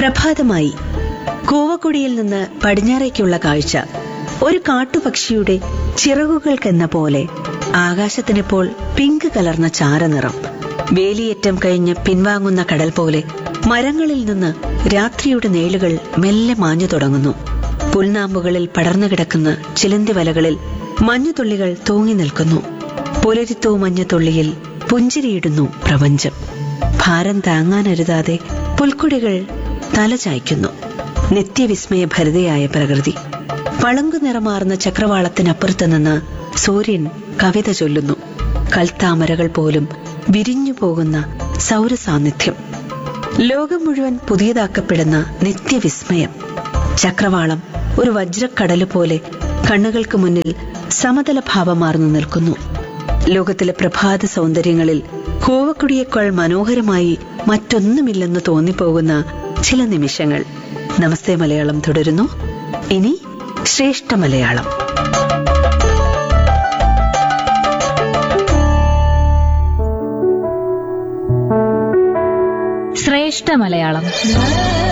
പ്രഭാതമായി കൂവക്കുടിയിൽ നിന്ന് പടിഞ്ഞാറേക്കുള്ള കാഴ്ച ഒരു കാട്ടുപക്ഷിയുടെ ചിറകുകൾക്കെന്ന പോലെ ആകാശത്തിനിപ്പോൾ പിങ്ക് കലർന്ന ചാരനിറം വേലിയേറ്റം കഴിഞ്ഞ് പിൻവാങ്ങുന്ന കടൽ പോലെ മരങ്ങളിൽ നിന്ന് രാത്രിയുടെ നേളുകൾ മെല്ലെ മാഞ്ഞു തുടങ്ങുന്നു പുൽനാമ്പുകളിൽ പടർന്നു കിടക്കുന്ന ചിലന്തി വലകളിൽ മഞ്ഞുതുള്ളികൾ തൂങ്ങി നിൽക്കുന്നു പുലരിത്തൂ മഞ്ഞുതുള്ളിയിൽ പുഞ്ചിരിയിടുന്നു പ്രപഞ്ചം ഭാരം താങ്ങാനരുതാതെ പുൽക്കുടികൾ തലചായ്ക്കുന്നു നിത്യവിസ്മയഭരിതയായ പ്രകൃതി പളുങ്കു നിറമാർന്ന ചക്രവാളത്തിനപ്പുറത്ത് നിന്ന് സൂര്യൻ കവിത ചൊല്ലുന്നു കൽത്താമരകൾ പോലും വിരിഞ്ഞു പോകുന്ന സൗരസാന്നിധ്യം ലോകം മുഴുവൻ പുതിയതാക്കപ്പെടുന്ന നിത്യവിസ്മയം ചക്രവാളം ഒരു വജ്രക്കടല് പോലെ കണ്ണുകൾക്ക് മുന്നിൽ സമതല ഭാവമാർന്നു നിൽക്കുന്നു ലോകത്തിലെ പ്രഭാത സൗന്ദര്യങ്ങളിൽ കൂവക്കുടിയേക്കാൾ മനോഹരമായി മറ്റൊന്നുമില്ലെന്ന് തോന്നിപ്പോകുന്ന ചില നിമിഷങ്ങൾ നമസ്തേ മലയാളം തുടരുന്നു ഇനി ശ്രേഷ്ഠ മലയാളം ശ്രേഷ്ഠ മലയാളം